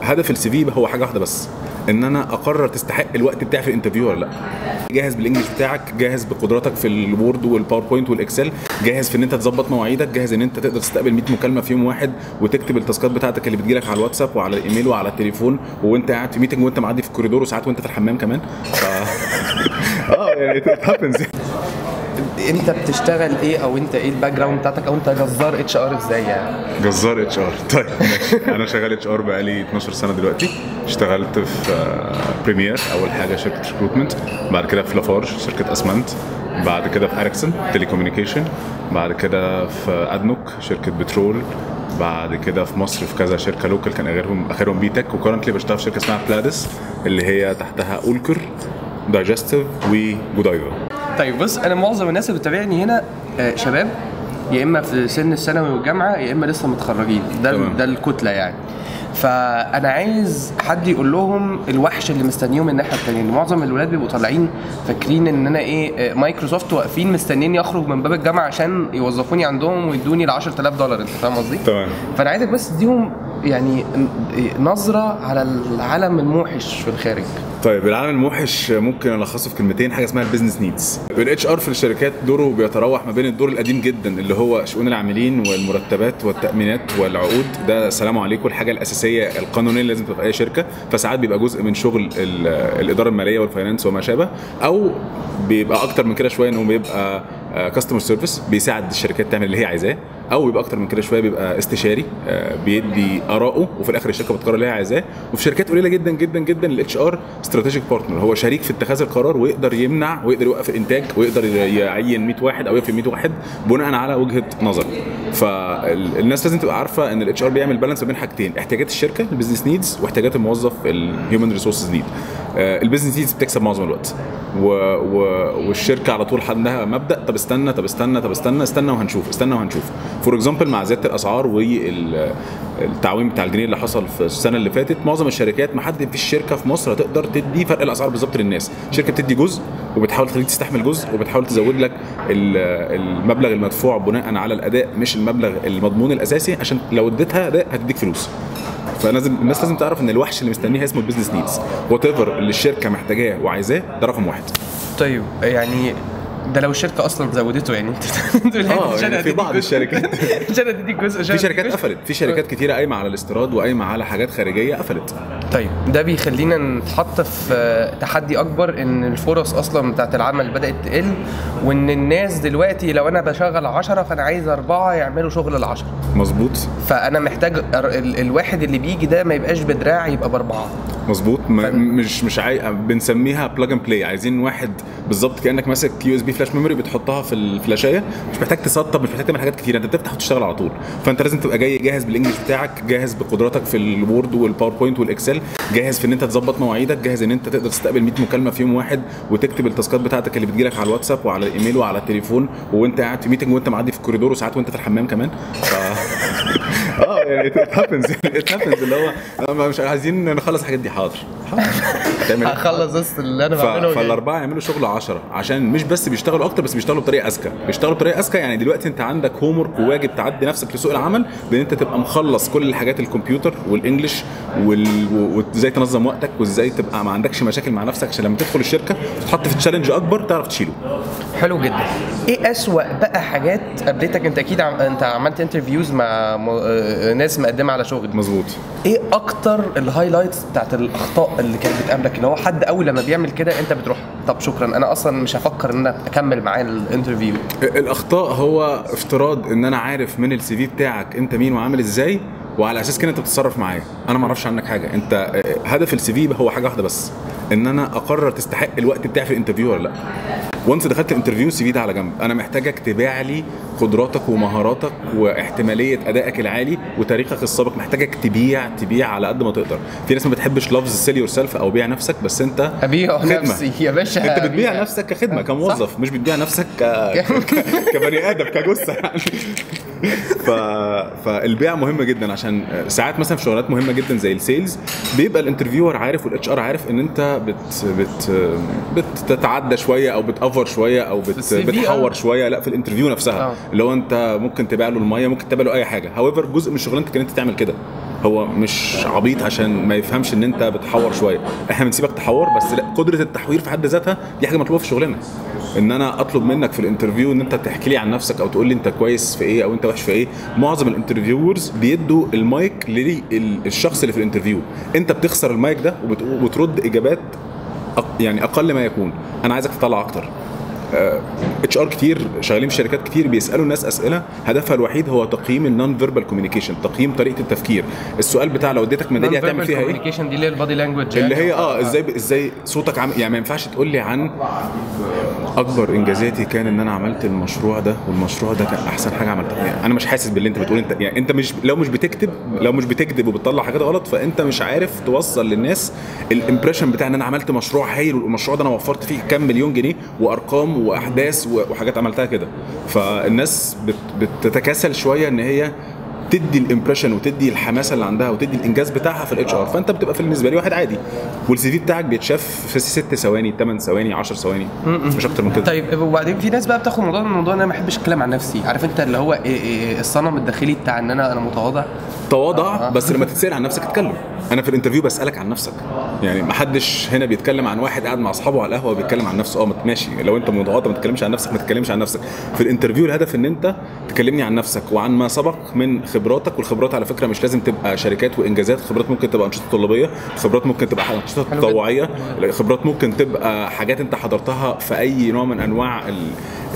هدف السي في هو حاجه واحده بس ان انا اقرر تستحق الوقت بتاعي في الانترفيو ولا لا جاهز بالانجلش بتاعك جاهز بقدراتك في الوورد والباوربوينت والاكسل جاهز في ان انت تظبط مواعيدك جاهز ان انت تقدر تستقبل 100 مكالمه في يوم واحد وتكتب التاسكات بتاعتك اللي بتجيلك على الواتساب وعلى الايميل وعلى التليفون وانت قاعد في ميتنج وانت معدي في الكوريدور وساعات وانت في الحمام كمان ف اه يعني it happens انت بتشتغل ايه او انت ايه الباك جراوند بتاعتك او انت جزار اتش ار ازاي يعني جزار اتش ار طيب ماشي انا شغال اتش ار بقالي 12 سنه دلوقتي اشتغلت في بريمير اول حاجه شركه ريكروتمنت بعد كده في لافارج شركه اسمنت بعد كده في اريكسون تيليكوميونيكيشن بعد كده في ادنوك شركه بترول بعد كده في مصر في كذا شركه لوكال كان اخرهم اخرهم بيتك وكورنتلي بشتغل في شركه اسمها بلادس اللي هي تحتها اولكر دايجستيف وجودايفا طيب بص انا معظم الناس اللي بتتابعني هنا آه، شباب يا اما في سن الثانوي والجامعه يا اما لسه متخرجين ده تمام. ده الكتله يعني فانا عايز حد يقول لهم الوحش اللي مستنيهم الناحيه التانيه ان معظم الولاد بيبقوا طالعين فاكرين ان انا ايه آه، مايكروسوفت واقفين مستنيني اخرج من باب الجامعه عشان يوظفوني عندهم ويدوني ال 10000 دولار انت فاهم قصدي؟ تمام فانا عايزك بس تديهم يعني نظره على العالم الموحش في الخارج طيب العالم الموحش ممكن الخصه في كلمتين حاجه اسمها البيزنس نيدز الاتش ار في الشركات دوره بيتراوح ما بين الدور القديم جدا اللي هو شؤون العاملين والمرتبات والتامينات والعقود ده سلام عليكم الحاجه الاساسيه القانونيه اللي لازم تبقى في اي شركه فساعات بيبقى جزء من شغل ال- الاداره الماليه والفاينانس وما شابه او بيبقى اكتر من كده شويه انه بيبقى كاستمر سيرفيس بيساعد الشركات تعمل اللي هي عايزاه او بيبقى اكتر من كده شويه بيبقى استشاري آه، بيدي ارائه وفي الاخر الشركه بتقرر اللي هي عايزاه وفي شركات قليله جدا جدا جدا الاتش ار استراتيجيك بارتنر هو شريك في اتخاذ القرار ويقدر يمنع ويقدر يوقف الانتاج ويقدر يعين 100 واحد او يقفل 100 واحد بناء على وجهه نظر فالناس لازم تبقى عارفه ان الاتش ار بيعمل بالانس ما بين حاجتين احتياجات الشركه البيزنس نيدز واحتياجات الموظف الهيومن ريسورسز نيد البيزنس نيدز بتكسب معظم الوقت و... و... والشركه على طول عندها مبدا طب استنى طب استنى طب استنى استنى وهنشوف استنى وهنشوف فور اكزامبل مع زياده الاسعار والتعويم بتاع الجنيه اللي حصل في السنه اللي فاتت معظم الشركات ما حد في الشركه في مصر هتقدر تدي فرق الاسعار بالظبط للناس الشركه بتدي جزء وبتحاول تخليك تستحمل جزء وبتحاول تزود لك ال- المبلغ المدفوع بناء على الاداء مش المبلغ المضمون الاساسي عشان لو اديتها اداء هتديك فلوس فلازم الناس لازم تعرف ان الوحش اللي مستنيها اسمه البيزنس نيدز وات ايفر اللي الشركه محتاجاه وعايزاه ده رقم واحد طيب يعني ده لو الشركه اصلا زودته يعني انت انت اه يعني في بعض الشركات عشان اديك جزء في شركات قفلت في شركات كتيره قايمه على الاستيراد وقايمه على حاجات خارجيه قفلت طيب ده بيخلينا نتحط في تحدي اكبر ان الفرص اصلا بتاعت العمل بدات تقل وان الناس دلوقتي لو انا بشغل 10 فانا عايز اربعه يعملوا شغل العشرة مظبوط فانا محتاج ال- ال- الواحد اللي بيجي ده ما يبقاش بدراع يبقى باربعه مظبوط م- فن- مش مش عاي... بنسميها بلاج اند بلاي عايزين واحد بالظبط كانك ماسك يو اس بي فلاش ميموري بتحطها في الفلاشايه مش محتاج تسطب مش محتاج تعمل حاجات كتير انت بتفتح وتشتغل على طول فانت لازم تبقى جاي جاهز بالانجلش بتاعك جاهز بقدراتك في الوورد والباوربوينت والاكسل جاهز في ان انت تظبط مواعيدك جاهز ان انت تقدر تستقبل 100 مكالمه في يوم واحد وتكتب التاسكات بتاعتك اللي بتجيلك على الواتساب وعلى الايميل وعلى التليفون وانت قاعد في ميتنج وانت معدي في الكوريدور وساعات وانت في الحمام كمان ف... اه يعني ات هابنز ات هابنز اللي هو أنا مش عايزين نخلص الحاجات دي حاضر حاضر هتعمل إيه؟ هخلص بس اللي انا ف... بعمله يعني. فالاربعه يعملوا شغل 10 عشان مش بس بيشتغلوا اكتر بس بيشتغلوا بطريقه اذكى بيشتغلوا بطريقه اذكى يعني دلوقتي انت عندك هوم ورك وواجب تعدي نفسك لسوق العمل بان انت تبقى مخلص كل الحاجات الكمبيوتر والانجلش وال... و- وازاي تنظم وقتك وازاي تبقى ما عندكش مشاكل مع نفسك عشان لما تدخل الشركه تتحط في تشالنج اكبر تعرف تشيله حلو جدا ايه اسوأ بقى حاجات قابلتك انت اكيد عم... انت عملت انترفيوز مع م... آه، ناس مقدمه على شغل مظبوط ايه اكتر الهايلايتس بتاعت الاخطاء اللي كانت بتقابلك اللي هو حد اول لما بيعمل كده انت بتروح طب شكرا انا اصلا مش هفكر ان انا اكمل معاه الانترفيو الاخطاء هو افتراض ان انا عارف من السي في بتاعك انت مين وعامل ازاي وعلى اساس كده انت بتتصرف معايا انا ما اعرفش عنك حاجه انت اه، هدف السي في هو حاجه واحده بس ان انا اقرر تستحق الوقت بتاعي في الانترفيو ولا لا وانس دخلت الانترفيو السي في ده على جنب انا محتاجك تبيع لي قدراتك ومهاراتك واحتماليه ادائك العالي وتاريخك السابق محتاجك تبيع تبيع على قد ما تقدر في ناس ما بتحبش لفظ سيل يور سيلف او بيع نفسك بس انت ابيع خدمة. نفسي يا باشا انت بتبيع أبيع. نفسك كخدمه كموظف مش بتبيع نفسك ك... ك- كبني ادم كجثه يعني ف... فالبيع مهم جدا عشان ساعات مثلا في شغلات مهمه جدا زي السيلز بيبقى الانترفيور عارف والاتش ار عارف ان انت بت... بت... بتتعدى شويه او بتافور شويه او بت... السي في بتحور اه. شويه لا في الانترفيو نفسها اه. اللي هو انت ممكن تبيع له الميه ممكن تبيع له اي حاجه هاويفر جزء من شغلانتك ان انت تعمل كده هو مش عبيط عشان ما يفهمش ان انت بتحور شويه احنا بنسيبك تحور بس لا قدره التحوير في حد ذاتها دي حاجه مطلوبه في شغلنا ان انا اطلب منك في الانترفيو ان انت تحكي لي عن نفسك او تقول لي انت كويس في ايه او انت وحش في ايه معظم الانترفيورز بيدوا المايك للشخص اللي في الانترفيو انت بتخسر المايك ده وبت- وبترد اجابات أق- يعني اقل ما يكون انا عايزك تطلع اكتر اتش ار كتير شغالين في شركات كتير بيسالوا الناس اسئله هدفها الوحيد هو تقييم النون فيربال كوميونيكيشن تقييم طريقه التفكير السؤال بتاع لو اديتك ميداليه هتعمل فيها ايه كوميونيكيشن دي اللي هي البادي لانجوج اللي هي اه ازاي ازاي صوتك عامل يعني ما ينفعش تقول لي عن اكبر انجازاتي كان ان انا عملت المشروع ده والمشروع ده كان احسن حاجه عملتها يعني انا مش حاسس باللي انت بتقول انت يعني انت مش لو مش بتكتب لو مش بتكذب وبتطلع حاجات غلط فانت مش عارف توصل للناس الامبريشن بتاع ان انا عملت مشروع هايل والمشروع ده انا وفرت فيه كام مليون جنيه وارقام واحداث و- وحاجات عملتها كده فالناس بت بتتكاسل شويه ان هي تدي الامبريشن وتدي الحماسه اللي عندها وتدي الانجاز بتاعها في الاتش ار فانت بتبقى في بالنسبه لي واحد عادي والسي في بتاعك بيتشاف في 6 ثواني 8 ثواني 10 ثواني مش اكتر من كده طيب وبعدين في ناس بقى بتاخد موضوع من الموضوع ان انا ما بحبش اتكلم عن نفسي عارف انت اللي هو إيه إيه الصنم الداخلي بتاع ان انا انا متواضع تواضع بس لما تتسال عن نفسك اتكلم انا في الانترفيو بسالك عن نفسك يعني ما حدش هنا بيتكلم عن واحد قاعد مع اصحابه على القهوه وبيتكلم عن نفسه اه ما- ماشي لو انت متواضع ما تتكلمش عن نفسك ما تتكلمش عن نفسك في الانترفيو الهدف ان انت تكلمني عن نفسك وعن ما سبق من خبراتك والخبرات على فكره مش لازم تبقى شركات وانجازات خبرات ممكن تبقى انشطه طلابيه خبرات ممكن تبقى انشطه حلو جدا. تطوعيه خبرات ممكن تبقى حاجات انت حضرتها في اي نوع من انواع ال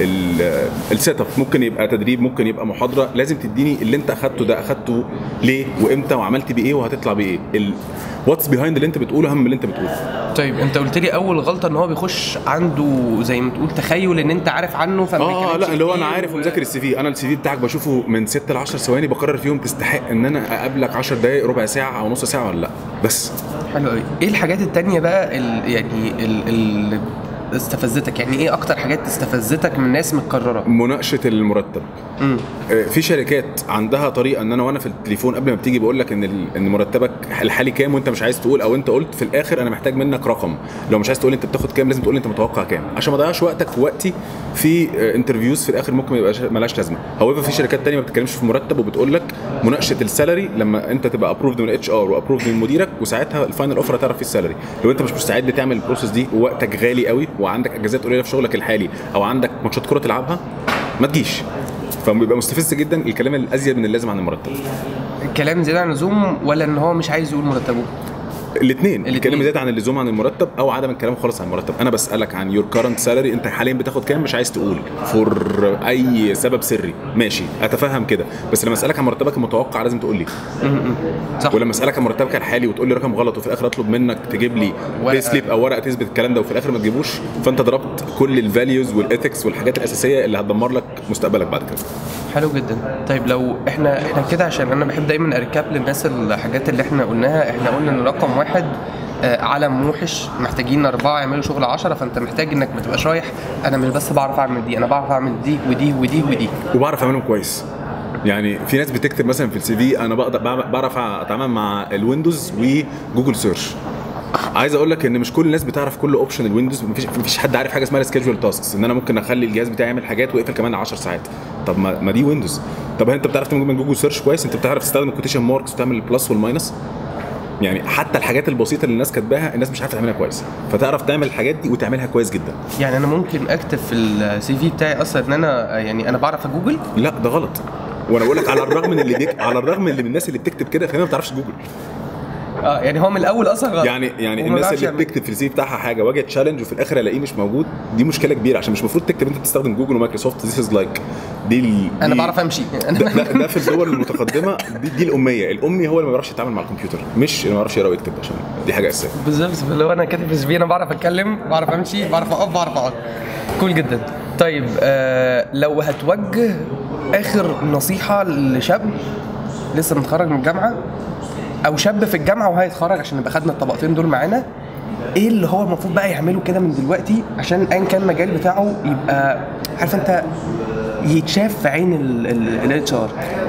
ال- السيت اب ممكن يبقى تدريب ممكن يبقى محاضره لازم تديني اللي انت اخدته ده اخدته ليه وامتى وعملت بيه ايه وهتطلع بيه ايه واتس بيهايند اللي انت بتقوله اهم من اللي انت بتقوله طيب انت قلت لي اول غلطه ان هو بيخش عنده زي ما تقول تخيل ان انت عارف عنه فما اه بيتكلمش لا اللي هو انا كتير عارف و- ومذاكر السي في انا السي في بتاعك بشوفه من 6 ل 10 ثواني بقرر فيهم تستحق ان انا اقابلك 10 دقائق ربع ساعه او نص ساعه ولا لا بس حلو قوي ايه الحاجات التانية بقى ال يعني ال ال استفزتك يعني ايه اكتر حاجات استفزتك من ناس متكرره مناقشه المرتب امم آه، في شركات عندها طريقه ان انا وانا في التليفون قبل ما بتيجي بقول لك ان ال- ان مرتبك الحالي كام وانت مش عايز تقول او انت قلت في الاخر انا محتاج منك رقم لو مش عايز تقول انت بتاخد كام لازم تقول انت متوقع كام عشان ما اضيعش وقتك ووقتي في انترفيوز في الاخر ممكن ما يبقاش ملهاش لازمه هو في شركات تانية ما بتتكلمش في مرتب وبتقول لك مناقشه السالري لما انت تبقى ابروفد من اتش ار وابروفد من مديرك وساعتها الفاينل اوفر هتعرف فيه السالري لو انت مش مستعد تعمل البروسيس دي ووقتك غالي قوي وعندك اجازات قليله في شغلك الحالي او عندك ماتشات كوره تلعبها ما تجيش فبيبقى مستفز جدا الكلام الازيد من اللازم عن المرتب الكلام زياده عن اللزوم ولا ان هو مش عايز يقول مرتبه الاثنين الاتنين. الكلام زياده عن اللزوم عن المرتب او عدم الكلام خالص عن المرتب انا بسالك عن يور كارنت سالري انت حاليا بتاخد كام مش عايز تقول فور اي سبب سري ماشي اتفهم كده بس لما اسالك عن مرتبك المتوقع لازم تقول لي م-م. صح ولما اسالك عن مرتبك الحالي وتقول لي رقم غلط وفي الاخر اطلب منك تجيب لي ورقة. بي سليب او ورقه تثبت الكلام ده وفي الاخر ما تجيبوش فانت ضربت كل الفاليوز والاثكس والحاجات الاساسيه اللي هتدمر لك مستقبلك بعد كده حلو جدا طيب لو احنا احنا كده عشان انا بحب دايما اركاب للناس الحاجات اللي احنا قلناها احنا قلنا ان رقم واحد آه، علم موحش محتاجين أربعة يعملوا شغل عشرة فأنت محتاج إنك ما تبقاش رايح أنا مش بس بعرف أعمل دي أنا بعرف أعمل دي ودي ودي ودي وبعرف اعملهم كويس يعني في ناس بتكتب مثلا في السي في انا بقدر بعرف اتعامل مع الويندوز وجوجل سيرش عايز اقول لك ان مش كل الناس بتعرف كل اوبشن الويندوز مفيش مفيش حد عارف حاجه اسمها سكيدجول تاسكس ان انا ممكن اخلي الجهاز بتاعي يعمل حاجات ويقفل كمان 10 ساعات طب ما, ما دي ويندوز طب هل انت بتعرف تعمل من جوجل سيرش كويس انت بتعرف تستخدم الكوتيشن ماركس وتعمل البلس والماينس يعني حتى الحاجات البسيطه اللي الناس كاتباها الناس مش عارفه تعملها كويس فتعرف تعمل الحاجات دي وتعملها كويس جدا يعني أنا ممكن أكتب في السي في بتاعي أصلا إن أنا يعني أنا بعرف أجوجل لا ده غلط وانا بقول لك على الرغم من اللي بيك... على الرغم من اللي من الناس اللي بتكتب كده فهي ما بتعرفش جوجل اه يعني هو من الأول أصلا غلط يعني يعني وما الناس بيعرفش اللي يعمل. بتكتب في السي بتاعها حاجه واجه تشالنج وفي الاخر الاقيه مش موجود دي مشكله كبيره عشان مش المفروض تكتب انت بتستخدم جوجل ومايكروسوفت ذيس از لايك دي ال... أنا دي- بعرف أمشي ده, ده, ده في الدول المتقدمه دي, دي الاميه الامي هو اللي ما بيعرفش يتعامل مع الكمبيوتر مش اللي ما بيعرفش يقرا ويكتب عشان دي حاجه اساسيه بالظبط اللي هو انا كاتب في السي في انا بعرف اتكلم بعرف امشي بعرف اقف بعرف اقعد كول جدا طيب آه لو هتوجه اخر نصيحه لشاب لسه متخرج من الجامعه او شاب في الجامعه وهيتخرج عشان نبقى خدنا الطبقتين دول معانا ايه اللي هو المفروض بقى يعمله كده من دلوقتي عشان ايا كان المجال بتاعه يبقى عارف انت يتشاف في عين الاتش ار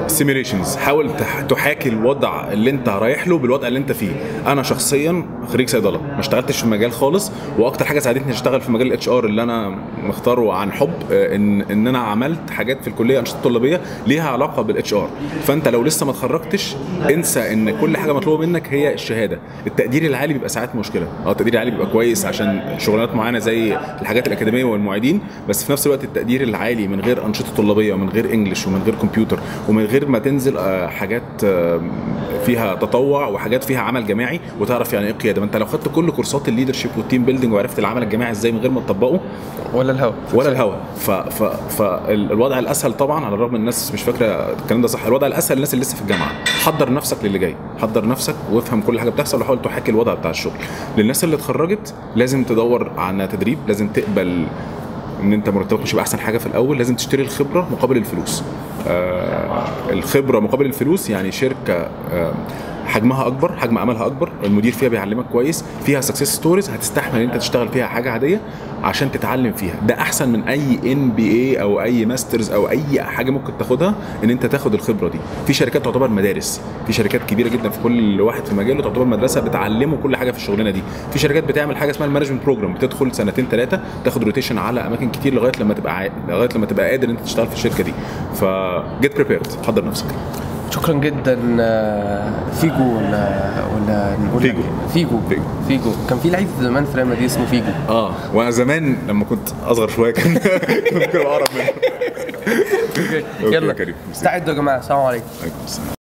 سيميليشنز حاول تح- تحاكي الوضع اللي انت رايح له بالوضع اللي انت فيه انا شخصيا خريج صيدله ما اشتغلتش في المجال خالص واكتر حاجه ساعدتني اشتغل في مجال الاتش ار اللي انا مختاره عن حب آه، ان ان انا عملت حاجات في الكليه انشطه طلابيه ليها علاقه بالاتش ار فانت لو لسه ما اتخرجتش انسى ان كل حاجه مطلوبه منك هي الشهاده التقدير العالي بيبقى ساعات مشكله اه التقدير العالي بيبقى كويس عشان شغلانات معينه زي الحاجات الاكاديميه والمعيدين بس في نفس الوقت التقدير العالي من غير انشطه طلابيه ومن غير انجلش ومن غير كمبيوتر ومن غير ما تنزل آه، حاجات آه، فيها تطوع وحاجات فيها عمل جماعي وتعرف يعني ايه قياده ما انت لو خدت كل كورسات الليدرشيب والتيم بيلدينج وعرفت العمل الجماعي ازاي من غير ما تطبقه ولا الهوا ولا الهوا ف... ف... فالوضع الاسهل طبعا على الرغم ان الناس مش فاكره الكلام ده صح الوضع الاسهل للناس اللي لسه في الجامعه حضر نفسك للي جاي حضر نفسك وافهم كل حاجه بتحصل وحاول تحاكي الوضع بتاع الشغل للناس اللي اتخرجت لازم تدور على تدريب لازم تقبل ان انت مرتبك مش هيبقى احسن حاجه في الاول لازم تشتري الخبره مقابل الفلوس آه الخبره مقابل الفلوس يعني شركه آه حجمها اكبر حجم عملها اكبر المدير فيها بيعلمك كويس فيها سكسس ستوريز هتستحمل ان انت تشتغل فيها حاجه عاديه عشان تتعلم فيها ده احسن من اي ان بي اي او اي ماسترز او اي حاجه ممكن تاخدها ان انت تاخد الخبره دي في شركات تعتبر مدارس في شركات كبيره جدا في كل واحد في مجاله تعتبر مدرسه بتعلمه كل حاجه في الشغلانه دي في شركات بتعمل حاجه اسمها المانجمنت بروجرام بتدخل سنتين ثلاثه تاخد روتيشن على اماكن كتير لغايه لما تبقى عا... لغايه لما تبقى قادر ان انت تشتغل في الشركه دي ف جيت بريبيرد حضر نفسك شكرا جدا آه، فيجو ولا ولا نقول فيجو. فيجو فيجو. فيجو كان في لعيب زمان في ريال مدريد اسمه فيجو اه وانا زمان لما كنت اصغر شويه كان كنت اقرب منه اوكي أوكي يا يلا كريم. استعدوا يا جماعه السلام عليكم عليكم السلام